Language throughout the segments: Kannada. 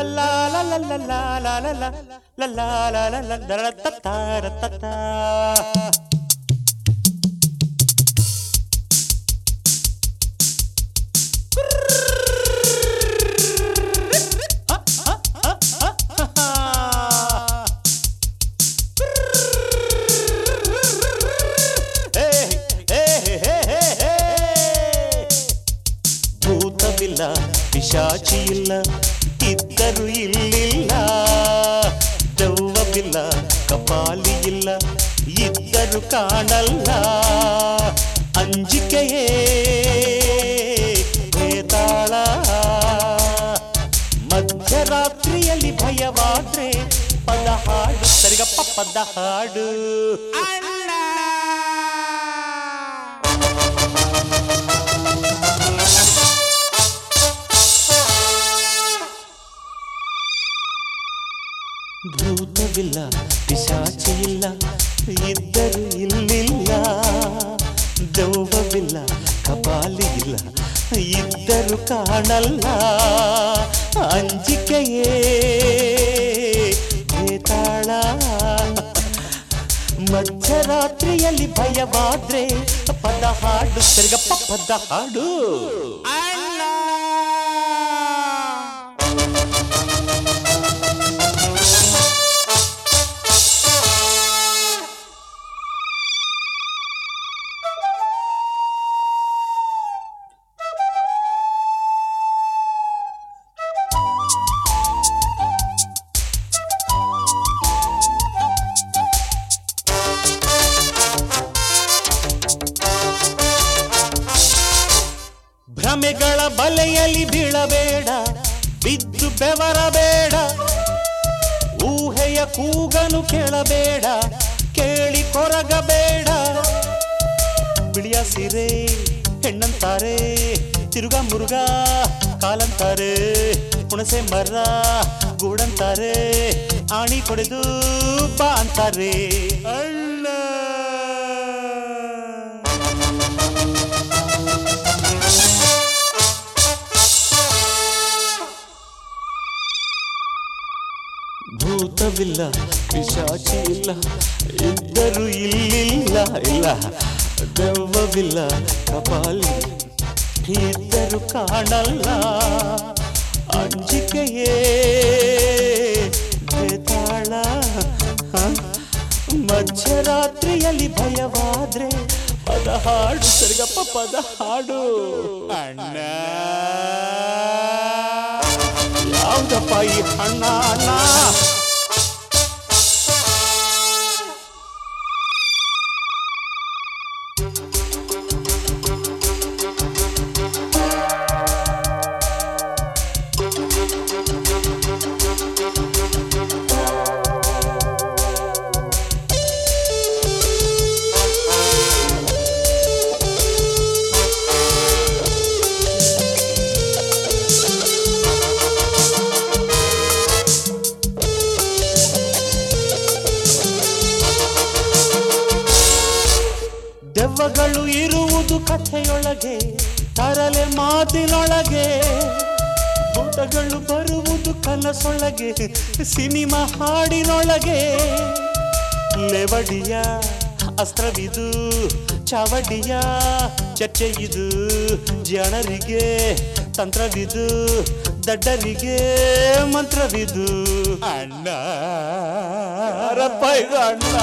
ಲಲ್ಲಾ ಲಲ್ಲಾ ಲಲ್ಲಾ ಲಲ್ಲಾ ಲಲ್ಲಾ ಲಲ್ಲಾ ತತ್ತಾರ ತತ್ತಾ ಭೂತವಿಲ್ಲ ಪಿಶಾಚಿ ಇಲ್ಲ ಇದ್ದರು ಇಲ್ಲಿಲ್ಲ ದೆವ್ವವಿಲ್ಲ ಕಪಾಲಿ ಇಲ್ಲ ಇದ್ದರು ಕಾಣಲ್ಲ ಅಂಜಿಕೆಯೇ ಭೇತಾಳ ಮಧ್ಯರಾತ್ರಿಯಲ್ಲಿ ಭಯವಾದ್ರೆ ಪದ ಹಾಡು ಸರಿಗಪ್ಪ ಪದ ಹಾಡು ಭೂತವಿಲ್ಲ ಪಿಶಾಚಿ ಇಲ್ಲ ಇದ್ದರು ಇಲ್ಲಿಲ್ಲ ದೆವ್ವವಿಲ್ಲ ಕಪಾಲಿ ಇಲ್ಲ ಇದ್ದರು ಕಾಣಲ್ಲ ಅಂಜಿಕೆಯೇ ಭೇತಾಳ ಮಧ್ಯರಾತ್ರಿಯಲ್ಲಿ ಭಯವಾದ್ರೆ ಪದ ಹಾಡು ಸರಿಗಪ್ಪ ಪದ ಹಾಡು ಭ್ರಮೆಗಳ ಬಲೆಯಲ್ಲಿ ಬೀಳಬೇಡ ಬಿದ್ದು ಬೆವರಬೇಡ ಊಹೆಯ ಕೂಗನು ಕೇಳಬೇಡ ಕೇಳಿ ಕೊರಗಬೇಡ ಬಿಳಿಯ ಸೀರೆ ಹೆಣ್ಣಂತಾರೆ ತಿರುಗ ಮುರುಗ ಕಾಲಂತಾರೆ ಹುಣಸೆ ಮರ ಗೂಡಂತಾರೆ ಆಣಿ ಕೊಡೆದು ಬಾ ಅಂತಾರೆ ಅಣ್ಣ ಭೂತವಿಲ್ಲ ಪಿಶಾಚಿ ಇಲ್ಲ ಇದ್ದರು ಇಲ್ಲಿಲ್ಲ ಇಲ್ಲ ದೆವ್ವವಿಲ್ಲ ಕಪಾಲಿ ಇದ್ದರು ಕಾಣಲ್ಲ ಅಂಜಿಕೆಯೇ ಬೇತಾಳ ಹ? ಮಧ್ಯರಾತ್ರಿಯಲ್ಲಿ ಭಯವಾದ್ರೆ ಪದ ಹಾಡು ಸರಿಗಪ್ಪ ಪದ ಹಾಡು ಅಣ್ಣ ಯಾವ್ದಪ್ಪ ಈ ಹಣ್ಣ ಅಣ್ಣ ದೆವ್ವಗಳು ಇರುವುದು ಕಥೆಯೊಳಗೆ ತರಲೆ ಮಾತಿನೊಳಗೆ ಭೂತಗಳು ಬರುವುದು ಕನಸೊಳಗೆ ಸಿನಿಮಾ ಹಾಡಿನೊಳಗೆ ಲೆವಡಿಯ ಅಸ್ತ್ರವಿದು ಚಾವಡಿಯ ಚರ್ಚೆ ಇದು ಜನರಿಗೆ ತಂತ್ರವಿದು ದಡ್ಡರಿಗೆ ಮಂತ್ರವಿದು ಅಣ್ಣ ಯಾರಪ್ಪ ಇದು ಅಣ್ಣ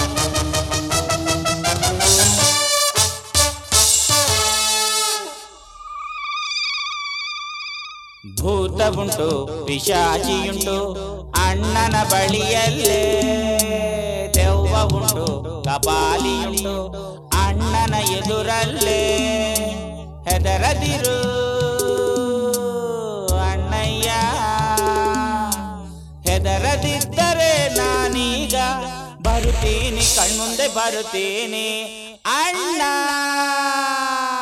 ಭೂತವುಂಟು ಪಿಶಾಚಿಯುಂಟು ಅಣ್ಣನ ಬಳಿಯಲ್ಲೇ ದೆವ್ವ ಉಂಟು ಕಪಾಲಿಯುಂಟು ಅಣ್ಣನ ಎದುರಲ್ಲೇ ಹೆದರದಿರು ಅಣ್ಣಯ್ಯ ಹೆದರದಿದ್ದರೆ ನಾನೀಗ ಬರುತ್ತೀನಿ ಕಣ್ಮುಂದೆ ಬರುತ್ತೀನಿ ಅಣ್ಣ